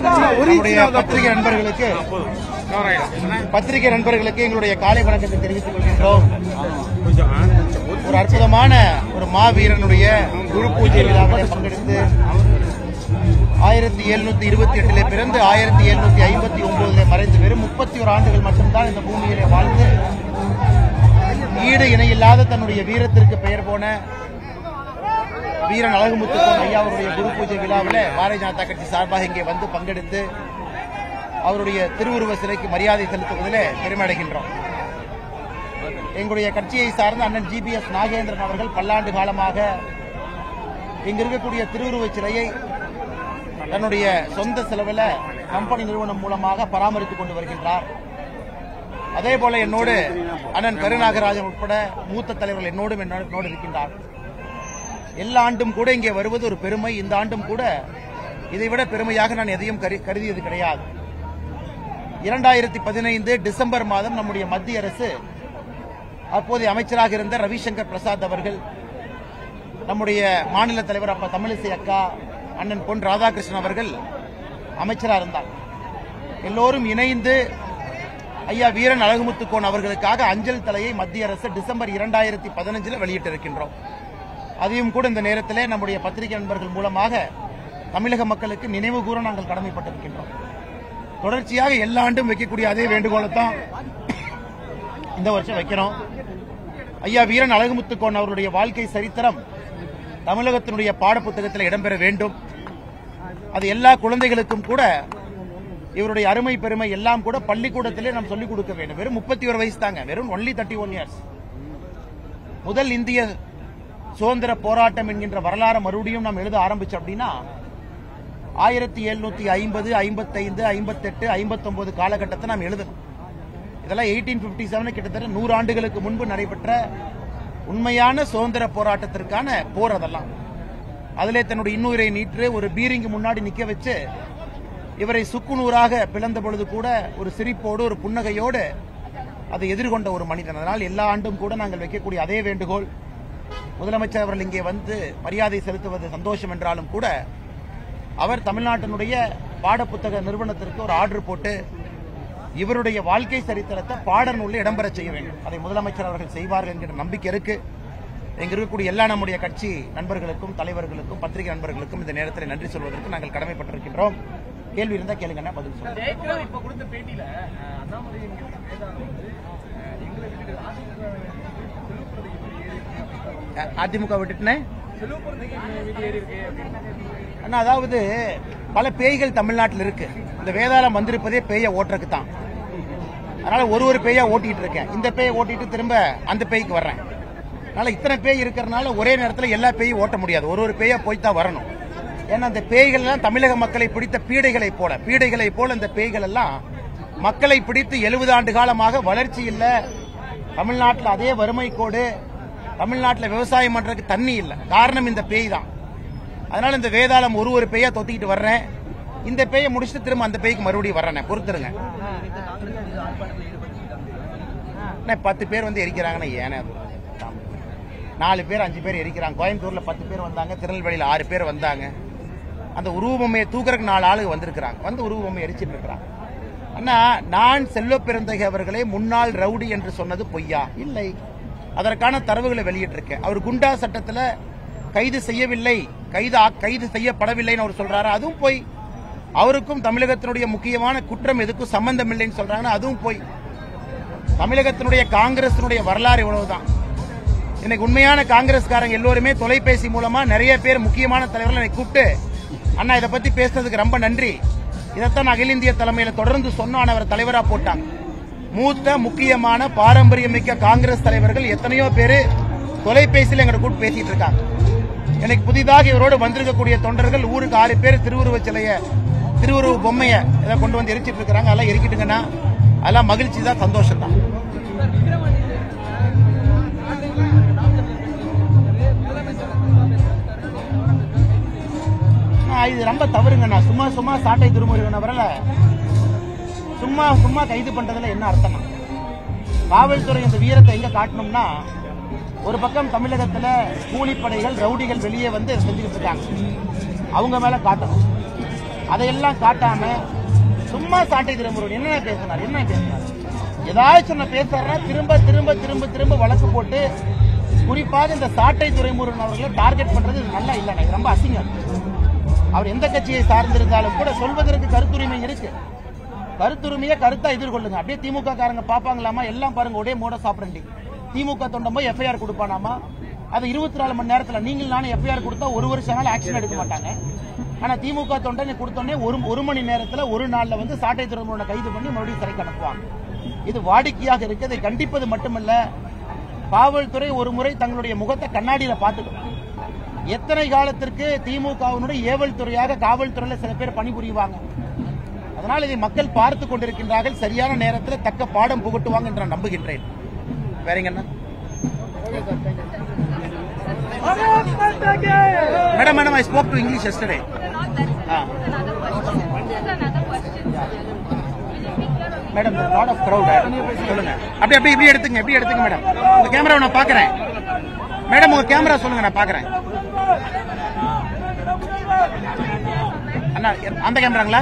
நம்முடைய பத்திரிகை நண்பர்களுக்கு பத்திரிகை நண்பர்களுக்கு எங்களுடைய காலை வணக்கத்தை தெரிவித்துக் கொள்கின்றோம் ஒரு அற்புதமான ஒரு மாவீரனுடைய குரு பூஜை விழாவில் பங்கெடுத்து ஆயிரத்தி எழுநூத்தி இருபத்தி எட்டிலே பிறந்து ஆயிரத்தி எழுநூத்தி ஐம்பத்தி ஒன்பதுல மறைந்து வெறும் முப்பத்தி ஒரு ஆண்டுகள் மட்டும்தான் இந்த பூமியிலே வாழ்ந்து ஈடு இணையில்லாத தன்னுடைய வீரத்திற்கு பெயர் போன வீரன் அழகுமுத்துக்கோன் ஐயா அவருடைய குரு பூஜை விழாவில் பாரதிய ஜனதா கட்சி சார்பாக இங்கே வந்து பங்கெடுத்து அவருடைய திருவுருவ சிலைக்கு மரியாதை செலுத்துவதில் பெருமை அடைகின்றோம் எங்களுடைய கட்சியை சார்ந்த அண்ணன் ஜிபிஎஸ் நாகேந்திரன் அவர்கள் பல்லாண்டு காலமாக இங்கு இருக்கக்கூடிய திருவுருவச் சிலையை தன்னுடைய சொந்த செலவில் கம்பெனி நிறுவனம் மூலமாக பராமரித்துக் கொண்டு வருகின்றார் அதே போல என்னோடு அண்ணன் கருநாகராஜன் உட்பட மூத்த தலைவர்கள் என்னோடும் என்னோடு இருக்கின்றார் எல்லா ஆண்டும் கூட இங்கே வருவது ஒரு பெருமை இந்த ஆண்டும் கூட இதைவிட பெருமையாக நான் எதையும் கரு- கருதியது கிடையாது இரண்டாயிரத்தி பதினைந்து டிசம்பர் மாதம் நம்முடைய மத்திய அரசு அப்போதைய அமைச்சராக இருந்த ரவிசங்கர் பிரசாத் அவர்கள் நம்முடைய மாநில தலைவர் அப்ப தமிழிசை அக்கா அண்ணன் பொன் ராதாகிருஷ்ணன் அவர்கள் அமைச்சராக இருந்தார் எல்லோரும் இணைந்து ஐயா வீரன் அழகுமுத்துக்கோன் அவர்களுக்காக அஞ்சல் தலையை மத்திய அரசு டிசம்பர் இரண்டாயிரத்தி பதினஞ்சில் வெளியிட்டிருக்கின்றோம் அதையும் கூட இந்த நேரத்திலே நம்முடைய பத்திரிகை நண்பர்கள் மூலமாக தமிழக மக்களுக்கு நினைவு கூற நாங்கள் கடமைப்பட்டிருக்கின்றோம் தொடர்ச்சியாக எல்லா ஆண்டும் வைக்கக்கூடிய அதே வேண்டுகோளை தான் இந்த வருஷம் வைக்கிறோம் ஐயா வீரன் அழகுமுத்துக்கோன் அவருடைய வாழ்க்கை சரித்திரம் தமிழகத்தினுடைய பாடப்புத்தகத்தில் இடம்பெற வேண்டும் அது எல்லா குழந்தைகளுக்கும் கூட இவருடைய அருமை பெருமை எல்லாம் கூட பள்ளிக்கூடத்திலே நாம் சொல்லிக் கொடுக்க வேண்டும் வெறும் முப்பத்தி ஒரு வயசு தாங்க வெறும் ஒன்லி தேர்ட்டி ஒன் இயர்ஸ் முதல் இந்திய சுதந்திர போராட்டம் என்கின்ற வரலாறு மறுபடியும் நாம் எழுத ஆரம்பிச்சோம் அப்படின்னா ஆயிரத்தி எழுநூத்தி ஐம்பது ஐம்பத்தைந்து ஐம்பத்தெட்டு ஐம்பத்தொன்பது காலகட்டத்தை நாம் எழுதணும் இதெல்லாம் எயிட்டீன் பிப்டி செவன் கிட்டத்தட்ட நூறு ஆண்டுகளுக்கு முன்பு நடைபெற்ற உண்மையான சுதந்திர போராட்டத்திற்கான போர் அதெல்லாம் அதிலே தன்னுடைய இன்னுயிரை நீற்று ஒரு பீரிங்கு முன்னாடி நிக்க வச்சு இவரை சுக்குநூறாக பிளந்த பொழுது கூட ஒரு சிரிப்போடு ஒரு புன்னகையோடு அதை எதிர்கொண்ட ஒரு மனிதன் அதனால் எல்லா ஆண்டும் கூட நாங்கள் வைக்கக்கூடிய அதே வேண்டுகோள் முதலமைச்சர் அவர்கள் இங்கே வந்து மரியாதை செலுத்துவது சந்தோஷம் என்றாலும் கூட அவர் தமிழ்நாட்டினுடைய பாடப்புத்தக நிறுவனத்திற்கு ஒரு ஆர்டர் போட்டு இவருடைய வாழ்க்கை சரித்திரத்தை பாடநூலில் இடம்பெற செய்ய வேண்டும் அதை முதலமைச்சர் அவர்கள் செய்வார்கள் என்கிற நம்பிக்கை இருக்கு இங்க இருக்கக்கூடிய எல்லா நம்முடைய கட்சி நண்பர்களுக்கும் தலைவர்களுக்கும் பத்திரிகை நண்பர்களுக்கும் இந்த நேரத்தில் நன்றி சொல்வதற்கு நாங்கள் கடமைப்பட்டிருக்கின்றோம் கேள்வி இருந்தா கேளுங்க பதில் சொல்லுங்க ஜெயக்குமார் இப்ப கொடுத்த பேட்டியில அஹ், அண்ணாமலை என்கிற வேதாளம் வந்து அஹ், எங்களை விட்டுட்டு அதிமுக செல்வப்பிரதிக்கு வீடு ஏறி இருக்கு அப்படின்னு அ- அதிமுக விட்டுட்டுனே செல்வப்பிரதிக்கு வீடு ஏறி இருக்கு அப்படின்னு அண்ணா அதாவது பல பேய்கள் தமிழ்நாட்டில் இருக்கு இந்த வேதாளம் வந்திருப்பதே பேயை ஓட்டுறதுக்கு தான் அதனால ஒரு ஒரு பேயா ஓட்டிட்டு இருக்கேன் இந்த பேயை ஓட்டிட்டு திரும்ப அந்த பேய்க்கு வர்றேன் அதனால இத்தனை பேய் இருக்கிறதுனால ஒரே நேரத்தில் எல்லா பேயும் ஓட்ட முடியாது ஒரு ஒரு பேயா போய் தான் வரணும் ஏன்னா அந்த பேய்கள் எல்லாம் தமிழக மக்களை பிடித்த பீடைகளை போல பீடைகளை போல இந்த பேய்கள் எல்லாம் மக்களை பிடித்து எழுபது ஆண்டு காலமாக வளர்ச்சி இல்ல தமிழ்நாட்டில் அதே வறுமை கோடு தமிழ்நாட்டில் விவசாயம் பண்றதுக்கு தண்ணி இல்லை காரணம் இந்த பேய் தான் அதனால இந்த வேதாளம் ஒரு ஒரு பேயா தொத்திக்கிட்டு வர்றேன் இந்த பேயை முடிச்சுட்டு திரும்ப அந்த பேய்க்கு மறுபடியும் வர்றேன் பொறுத்துருங்க அண்ணே, பத்து பேர் வந்து எரிக்கிறாங்கன்னா ஏனே அது நாலு பேர் அஞ்சு பேர் எரிக்கிறாங்க கோயம்புத்தூர்ல பத்து பேர் வந்தாங்க திருநெல்வேலியில் ஆறு பேர் வந்தாங்க அந்த உருவமையை தூக்குறதுக்கு நாலு ஆளுங்க வந்திருக்கிறாங்க வந்து உருவமையை எரிச்சிட்டு இருக்கிறாங்க அண்ணா நான் செல்வ பிறந்தகை அவர்களே முன்னாள் ரவுடி என்று சொன்னது பொய்யா இல்லை அதற்கான தரவுகளை வெளியிட்டிருக்கேன் அவர் குண்டா சட்டத்துல கைது செய்யவில்லை கைது ஆ- கைது செய்யப்படவில்லைன்னு அவர் சொல்றாரு அதுவும் பொய் அவருக்கும் தமிழகத்தினுடைய முக்கியமான குற்றம் எதுக்கும் சம்பந்தம் இல்லைன்னு சொல்றாங்கன்னா அதுவும் பொய் தமிழகத்தினுடைய காங்கிரசினுடைய வரலாறு இவ்வளவுதான் இன்னைக்கு உண்மையான காங்கிரஸ்காரங்க எல்லோருமே தொலைபேசி மூலமா நிறைய பேர் முக்கியமான தலைவர்கள் என்னை கூப்பிட்டு அண்ணா இதை பத்தி பேசுனதுக்கு ரொம்ப நன்றி இதைத்தான் அகில இந்திய தலைமையில தொடர்ந்து சொன்னோம் அவர் தலைவரா போட்டாங்க மூத்த முக்கியமான பாரம்பரியமிக்க காங்கிரஸ் தலைவர்கள் எத்தனையோ பேரு தொலைபேசியில் எங்களை கூப்பிட்டு பேசிட்டு இருக்காங்க எனக்கு புதிதாக இவரோடு வந்திருக்கக்கூடிய தொண்டர்கள் ஊருக்கு ஆறு பேர் திருவுருவ சிலைய திருவுருவ பொம்மைய இதை கொண்டு வந்து எரிச்சிட்டு இருக்காங்க அதெல்லாம் எரிக்கிட்டுங்கன்னா அதெல்லாம் மகிழ்ச்சி தான் சந்தோஷம் தான் ஆ, இது ரொம்ப தவறுங்கண்ணா சும்மா சும்மா சாட்டை திருமுருகன் அவரால் சும்மா சும்மா கைது பண்றதுல என்ன அர்த்தமா காவல்துறை இந்த வீரத்தை எங்க காட்டணும்னா ஒரு பக்கம் தமிழகத்துல கூலிப்படைகள் ரவுடிகள் வெளியே வந்து இதை செஞ்சுக்கிட்டு இருக்காங்க அவங்க மேல காட்டணும் அதையெல்லாம் காட்டாம சும்மா சாட்டை திரும்புறோம் என்ன பேசினார் என்ன பேசினார் ஏதாச்சும் ஒண்ணு பேசுறாருன்னா திரும்ப திரும்ப திரும்ப திரும்ப வழக்கு போட்டு குறிப்பாக இந்த சாட்டை துறைமுருகன் அவர்களை டார்கெட் பண்றது இது நல்லா இல்லைண்ணே இது ரொம்ப அசிங்கம் அவர் எந்த கட்சியை சார்ந்திருந்தாலும் கூட சொல்வதற்கு கருத்துரிமை இருக்கு கருத்துரிமையை கருத்தா எதிர்கொள்ளுங்க அப்படியே திமுக காரங்க பாப்பாங்களாமா எல்லாம் பாருங்க ஒரே மோட சாப்பிடண்டி திமுக தொண்டம் போய் எஃப்ஐஆர் கொடுப்பானாமா அது இருபத்தி நாலு மணி நேரத்துல நீங்கள் நானும் எஃப்ஐஆர் கொடுத்தா ஒரு வருஷம் நாள் ஆக்ஷன் எடுக்க மாட்டாங்க ஆனா திமுக தொண்டனை கொடுத்தோடனே ஒரு ஒரு மணி நேரத்துல ஒரு நாள்ல வந்து சாட்டை துறைமுகனை கைது பண்ணி மறுபடியும் சிறைக்கு அனுப்புவாங்க இது வாடிக்கையாக இருக்கு அதை கண்டிப்பது மட்டுமல்ல காவல்துறை ஒரு முறை தங்களுடைய முகத்தை கண்ணாடியில பார்த்துக்கணும் எத்தனை காலத்திற்கு திமுகவினுடைய ஏவல் துறையாக காவல்துறையில சில பேர் பணிபுரிவாங்க அதனால் இதை மக்கள் பார்த்து கொண்டிருக்கின்றார்கள் சரியான நேரத்தில் தக்க பாடம் புகட்டுவாங்க என்று நான் நம்புகின்றேன் வேறங்க என்ன madam madam I spoke to English yesterday Ah. Madam lot of crowd சொல்லுங்க அப்படி அப்படி இப்படி எடுத்துங்க எப்படி எடுத்துங்க மேடம் உங்க கேமரா நான் பாக்குறேன் மேடம் உங்க கேமரா சொல்லுங்க நான் பாக்குறேன் அண்ணா அந்த கேமராங்களா